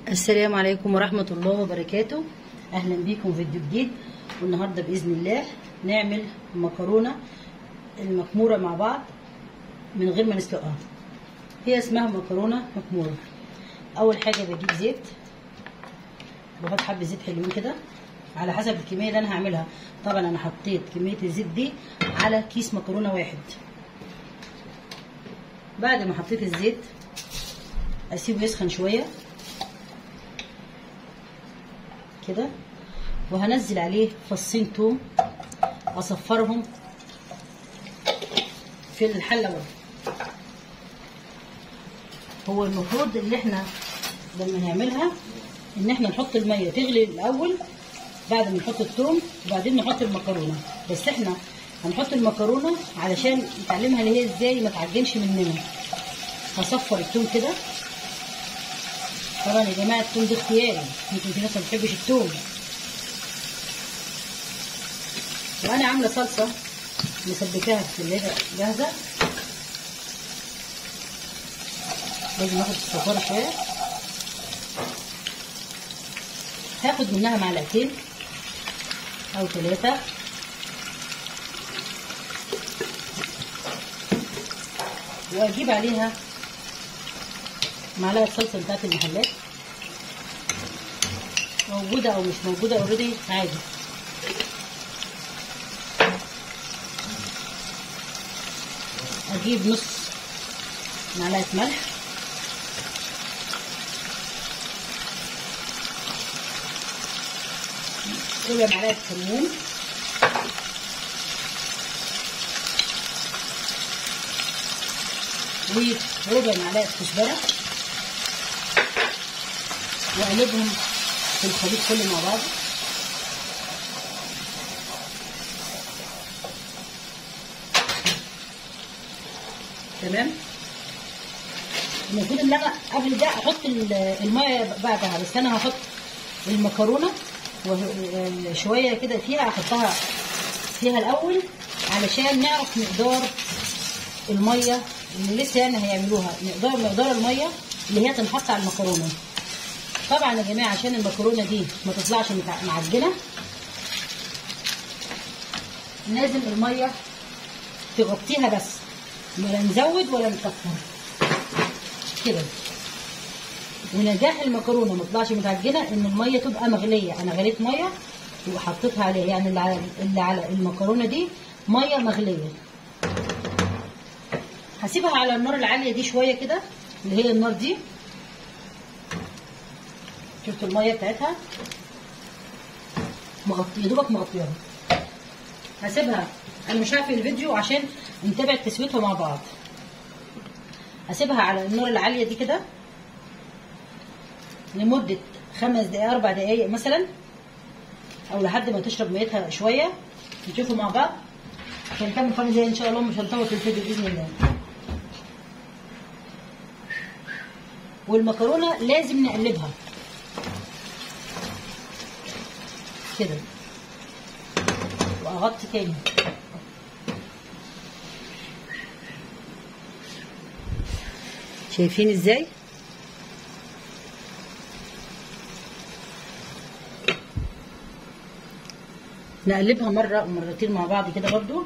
السلام عليكم ورحمة الله وبركاته أهلا بيكم في فيديو جديد والنهاردة بإذن الله نعمل مكرونة المكمورة مع بعض من غير ما نسلقها هي اسمها مكرونة مكمورة أول حاجة بجيب زيت بحط حبة زيت حلوين كده على حسب الكمية اللي أنا هعملها طبعا أنا حطيت كمية الزيت دي على كيس مكرونة واحد بعد ما حطيت الزيت أسيبه يسخن شوية كده وهنزل عليه فصين توم اصفرهم في الحله برضه هو المفروض اللي احنا لما نعملها ان احنا نحط الميه تغلي الاول بعد ما نحط الثوم وبعدين نحط المكرونه بس احنا هنحط المكرونه علشان نتعلمها اللي هي ازاي ما تعجنش مننا هصفر الثوم كده طبعا يا جماعه الثوم ده اختياري يمكن في ناس ما بتحبش الثوم وانا عامله صلصه مسبكاها في الثلاجه جاهزه لازم اخد الصفاره شويه هاخد منها معلقتين او ثلاثه واجيب عليها معلقه صلصه بتاعت المحلات موجوده او مش موجوده اوريدي عادي اجيب نص معلقه ملح ربع معلقه كمون وربع معلقه كزبره واقلبهم في الخليط كله مع بعض تمام المفروض ان انا قبل ده احط الميه بعدها بس انا هحط المكرونه وشويه كده فيها احطها فيها الاول علشان نعرف مقدار الميه اللي لسه يعني هيعملوها مقدار مقدار الميه اللي هي تنحط على المكرونه طبعا يا جماعه عشان المكرونه دي ما تطلعش معجنه لازم الميه تغطيها بس ولا نزود ولا نكتر كده ونجاح المكرونه ما تطلعش متعجنه ان الميه تبقى مغليه انا غليت ميه وحطيتها عليها يعني اللي على اللي على المكرونه دي ميه مغليه هسيبها على النار العاليه دي شويه كده اللي هي النار دي شفتوا الميه بتاعتها مغطيه دوبك مغطياها هسيبها انا مش هقفل الفيديو عشان نتابع تسويتها مع بعض هسيبها على النار العاليه دي كده لمده خمس دقايق اربع دقايق مثلا او لحد ما تشرب ميتها شويه نشوفوا مع بعض عشان نكمل فن زي ان شاء الله مش هنطول في الفيديو باذن الله والمكرونه لازم نقلبها كده واغطي تاني شايفين ازاي نقلبها مرة أو مرتين مع بعض كده برضو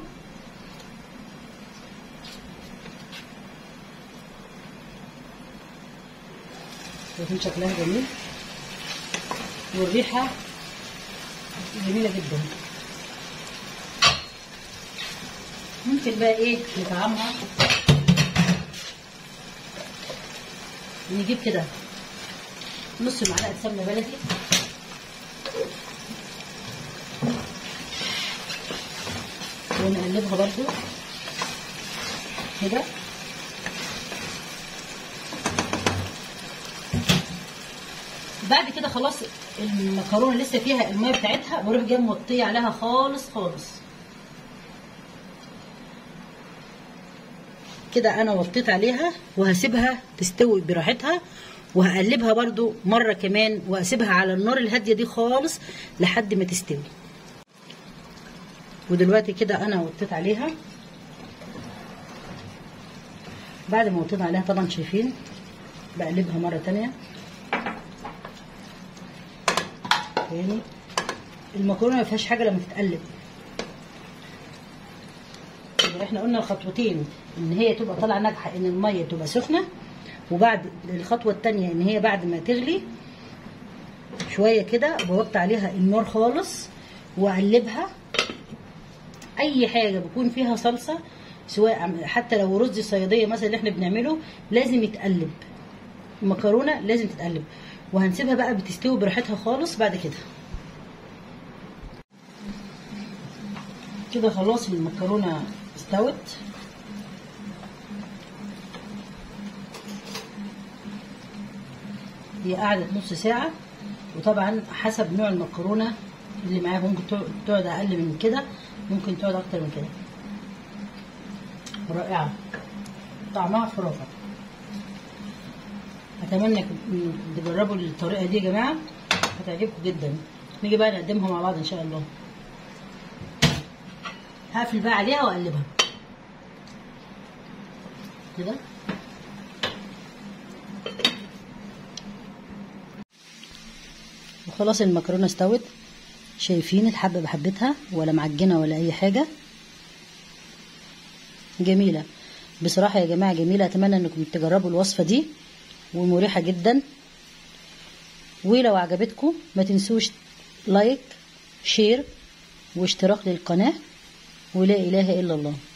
شايفين شكلها جميل والريحة جميلة جدا ممكن بقى ايه نطعمها نجيب كده نص معلقه سمنه بلدي ونقلبها برضو كده بعد كده خلاص المكرونه لسه فيها الميه بتاعتها بروح جايه موطيه عليها خالص خالص كده انا وطيت عليها وهسيبها تستوي براحتها وهقلبها برضو مرة كمان وهسيبها على النار الهادية دي خالص لحد ما تستوي ودلوقتي كده انا وطيت عليها بعد ما وطيت عليها طبعا شايفين بقلبها مرة تانية يعني المكرونه ما فيهاش حاجه لما تتقلب يبقى احنا قلنا الخطوتين ان هي تبقى طالعه ناجحه ان الميه تبقى سخنه وبعد الخطوه الثانيه ان هي بعد ما تغلي شويه كده بوطي عليها النار خالص واقلبها اي حاجه بيكون فيها صلصه سواء حتى لو رز صياديه مثلا اللي احنا بنعمله لازم يتقلب المكرونه لازم تتقلب وهنسيبها بقى بتستوي براحتها خالص بعد كده كده خلاص المكرونه استوت هي قعدت نص ساعة وطبعا حسب نوع المكرونة اللي معاها ممكن تقعد أقل من كده ممكن تقعد أكتر من كده رائعة طعمها خرافة أتمنى تجربوا الطريقة دي يا جماعة هتعجبكم جدا نيجي بقى نقدمها مع بعض إن شاء الله هقفل بقى عليها وأقلبها كده وخلاص المكرونه استوت شايفين الحبه بحبتها ولا معجنه ولا اي حاجه جميله بصراحه يا جماعه جميله اتمنى انكم تجربوا الوصفه دي ومريحه جدا ولو عجبتكم ما تنسوش لايك شير واشتراك للقناه ولا اله الا الله